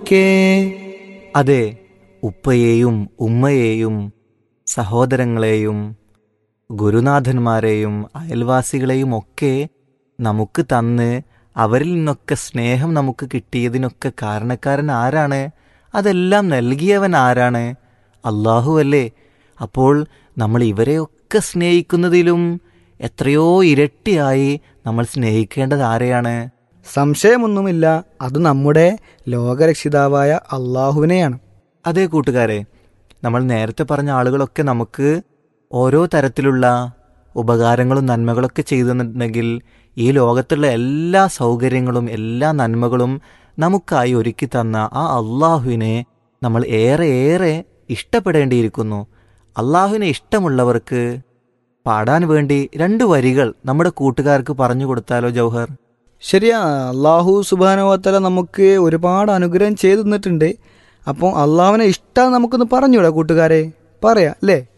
ഒക്കെ അതെ ഉപ്പയെയും ഉമ്മയെയും സഹോദരങ്ങളെയും ഗുരുനാഥന്മാരെയും അയൽവാസികളെയും ഒക്കെ നമുക്ക് തന്ന് അവരിൽ നിന്നൊക്കെ സ്നേഹം നമുക്ക് കിട്ടിയതിനൊക്കെ കാരണക്കാരൻ ആരാണ് അതെല്ലാം നൽകിയവൻ ആരാണ് അള്ളാഹു അല്ലേ അപ്പോൾ നമ്മൾ ഇവരെയൊക്കെ സ്നേഹിക്കുന്നതിലും എത്രയോ ഇരട്ടിയായി നമ്മൾ സ്നേഹിക്കേണ്ടത് ആരെയാണ് സംശയമൊന്നുമില്ല അത് നമ്മുടെ ലോകരക്ഷിതാവായ അള്ളാഹുവിനെയാണ് അതേ കൂട്ടുകാരെ നമ്മൾ നേരത്തെ പറഞ്ഞ ആളുകളൊക്കെ നമുക്ക് ഓരോ തരത്തിലുള്ള ഉപകാരങ്ങളും നന്മകളൊക്കെ ചെയ്തിട്ടുണ്ടെങ്കിൽ ഈ ലോകത്തുള്ള എല്ലാ സൗകര്യങ്ങളും എല്ലാ നന്മകളും നമുക്കായി ഒരുക്കി തന്ന ആ അള്ളാഹുവിനെ നമ്മൾ ഏറെ ഏറെ ഇഷ്ടപ്പെടേണ്ടിയിരിക്കുന്നു അള്ളാഹുവിനെ ഇഷ്ടമുള്ളവർക്ക് പാടാൻ വേണ്ടി രണ്ട് വരികൾ നമ്മുടെ കൂട്ടുകാർക്ക് പറഞ്ഞു കൊടുത്താലോ ജൗഹർ ശരിയാ അള്ളാഹു സുബാനുവത്തല നമുക്ക് ഒരുപാട് അനുഗ്രഹം ചെയ്തു തന്നിട്ടുണ്ട് അപ്പോൾ അള്ളാഹുവിനെ ഇഷ്ടം നമുക്കൊന്ന് പറഞ്ഞൂടാ കൂട്ടുകാരെ പറയാ അല്ലേ